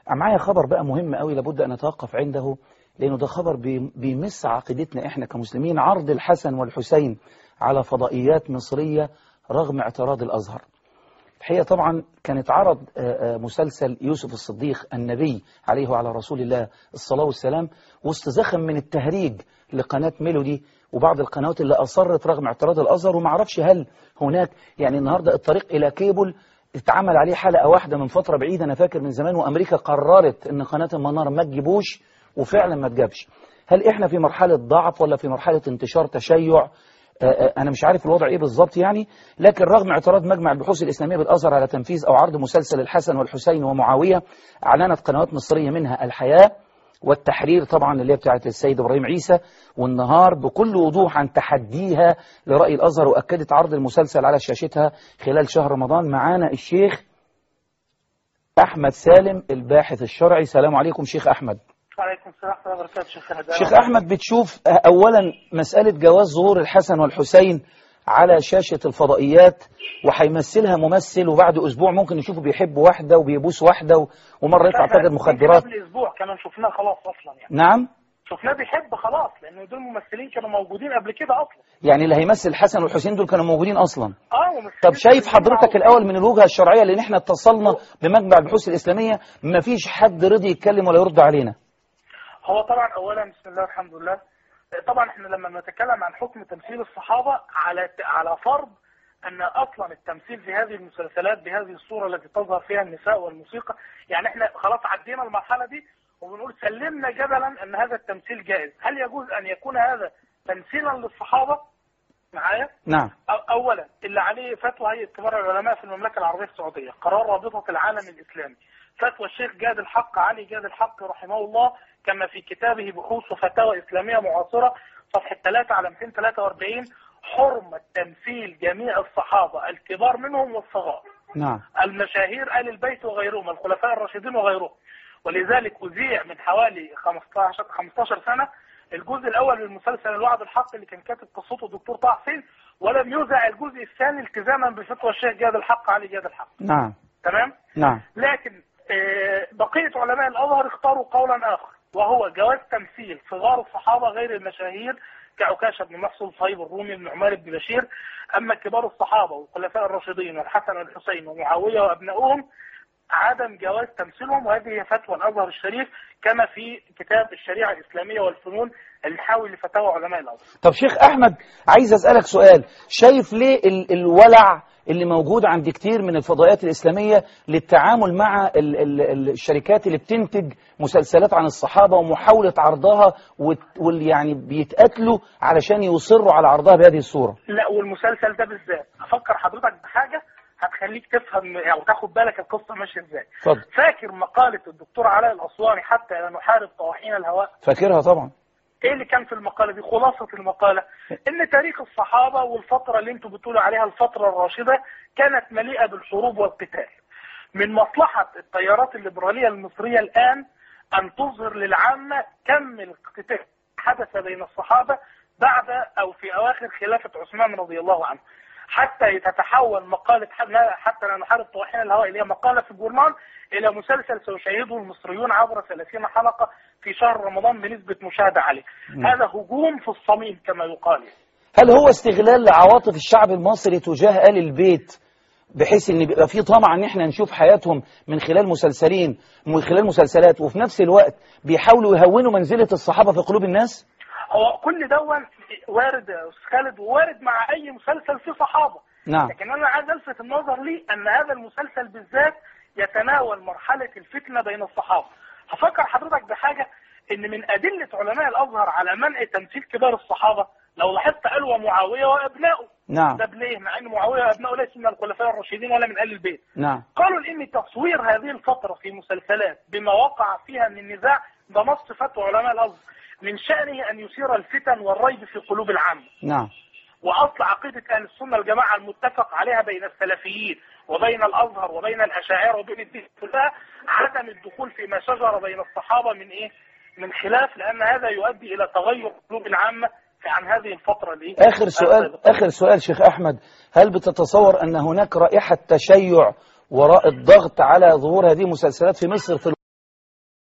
معايا خبر بقى مهم قوي لابد أن نتوقف عنده لأنه ده خبر بي- بيمس عقيدتنا إحنا كمسلمين عرض الحسن والحسين على فضائيات مصرية رغم اعتراض الأزهر الحقيقة طبعا كان اتعرض آه، آه، مسلسل يوسف الصديق النبي عليه وعلى رسول الله الصلاة والسلام وسط زخم من التهريج لقناة ميلودي وبعض القنوات اللي أصرت رغم اعتراض الأزهر وما اعرفش هل هناك يعني النهاردة الطريق إلى كيبل اتعمل عليه حلقة واحدة من فترة بعيدة أنا فاكر من زمان وأمريكا قررت أن قناة المنار ما تجيبوش وفعلا ما تجابش هل إحنا في مرحلة ضعف ولا في مرحلة انتشار تشيع آه، آه، أنا مش عارف الوضع إيه بالظبط يعني لكن رغم اعتراض مجمع البحوث الإسلامية بالأزهر على تنفيذ أو عرض مسلسل الحسن والحسين ومعاوية أعلنت قنوات مصرية منها الحياة والتحرير طبعا اللي هي بتاعت السيد إبراهيم عيسى والنهار بكل وضوح عن تحديها لرأي الأزهر وأكدت عرض المسلسل على شاشتها خلال شهر رمضان معانا الشيخ أحمد سالم الباحث الشرعي سلام عليكم شيخ أحمد وعليكم السلام ورحمة الله وبركاته شيخ هدى شيخ أحمد بتشوف أولا مسألة جواز ظهور الحسن والحسين على شاشة الفضائيات وهيمثلها ممثل وبعد أسبوع ممكن نشوفه بيحب واحدة وبيبوس واحدة و- ومرة يطلع تاجر مخدرات قبل اسبوع كمان شفناه خلاص اصلا يعني نعم شفناه بيحب خلاص لان دول ممثلين كانوا موجودين قبل كده اصلا يعني اللي هيمثل الحسن والحسين دول كانوا موجودين أصلا اه ممثلين طب شايف كانوا حضرتك موجودين. الأول من الوجهة الشرعية لأن احنا اتصلنا بمجمع البحوث الإسلامية مفيش حد رضي يتكلم ولا يرد علينا هو طبعا اولا بسم الله الحمد لله طبعا احنا لما نتكلم عن حكم تمثيل الصحابه على على فرض ان اصلا التمثيل في هذه المسلسلات بهذه الصوره التي تظهر فيها النساء والموسيقى يعني احنا خلاص عدينا المرحله دي وبنقول سلمنا جدلا ان هذا التمثيل جائز هل يجوز ان يكون هذا تمثيلا للصحابه معايا نعم أو- اولا اللي عليه فتوى هيئه كبار العلماء في المملكه العربيه السعوديه قرار رابطه العالم الاسلامي فتوى الشيخ جاد الحق علي جاد الحق رحمه الله كما في كتابه بحوث وفتاوى اسلاميه معاصره صفحه 3 على 243 حرمه تمثيل جميع الصحابه الكبار منهم والصغار نعم المشاهير آل البيت وغيرهم الخلفاء الراشدين وغيرهم ولذلك أذيع من حوالي 15 15 سنة الجزء الأول من مسلسل الوعد الحق اللي كان كاتب قصته الدكتور طه حسين ولم يذع الجزء الثاني التزاما بفتوى الشيخ جاد الحق علي جاد الحق نعم تمام نعم لكن آه، بقية علماء الأزهر اختاروا قولا آخر وهو جواز تمثيل صغار الصحابة غير المشاهير كعكاشة بن محصن صهيب الرومي بن عمار بن بشير أما كبار الصحابة والخلفاء الراشدين والحسن والحسين ومعاوية وأبنائهم عدم جواز تمثيلهم وهذه هي فتوى الأزهر الشريف كما في كتاب الشريعة الإسلامية والفنون الحاوي لفتاوى علماء الأزهر طب شيخ أحمد عايز أسألك سؤال شايف ليه ال الولع اللي موجود عند كتير من الفضائيات الإسلامية للتعامل مع ال ال ال الشركات اللي بتنتج مسلسلات عن الصحابة ومحاولة عرضها وت- وال يعني بيتقاتلوا علشان يصروا على عرضها بهذه الصورة لا والمسلسل ده بالذات أفكر حضرتك بحاجة هتخليك تفهم أو تاخد بالك القصة ماشية إزاي اتفضل فاكر مقالة الدكتور علاء الأسواني حتى لا نحارب طواحين الهواء فاكرها طبعا ايه اللي كان في المقالة دي خلاصة المقالة ان تاريخ الصحابة والفترة اللي انتوا بتقولوا عليها الفترة الراشدة كانت مليئة بالحروب والقتال من مصلحة التيارات الليبرالية المصرية الآن أن تظهر للعامة كم القتال حدث بين الصحابة بعد أو في أواخر خلافة عثمان رضي الله عنه حتى تتحول مقالة حتى لا نحارب طواحين الهواء اللي هي مقالة في الجورنال إلى مسلسل سيشاهده المصريون عبر 30 حلقة في شهر رمضان بنسبة مشاهدة عالية هذا هجوم في الصميم كما يقال هل هو استغلال لعواطف الشعب المصري تجاه آل البيت بحيث ان بيبقى في طمع ان احنا نشوف حياتهم من خلال مسلسلين من خلال مسلسلات وفي نفس الوقت بيحاولوا يهونوا منزلة الصحابة في قلوب الناس هو كل دون وارد يا أستاذ خالد ووارد مع أي مسلسل فيه صحابة نعم لكن أنا عايز ألفت النظر لي أن هذا المسلسل بالذات يتناول مرحلة الفتنة بين الصحابة هفكر حضرتك بحاجة ان من ادلة علماء الازهر على منع تمثيل كبار الصحابة لو لاحظت قالوا ومعاوية وابنائه نعم ده ليه مع ان معاوية وابنائه ليسوا من الخلفاء الراشدين ولا من ال البيت نعم قالوا ان تصوير هذه الفترة في مسلسلات بما وقع فيها من النزاع ده نص فتوى علماء الازهر من شأنه ان يثير الفتن والريب في قلوب العامة نعم واصل عقيده اهل السنه الجماعه المتفق عليها بين السلفيين وبين الازهر وبين الاشاعره وبين الدين كلها عدم الدخول فيما شجر بين الصحابه من ايه؟ من خلاف لان هذا يؤدي الى تغير قلوب العامه عن هذه الفتره الايه؟ آخر سؤال آخر سؤال شيخ أحمد هل بتتصور أن هناك رائحة تشيع وراء الضغط على ظهور هذه المسلسلات في مصر في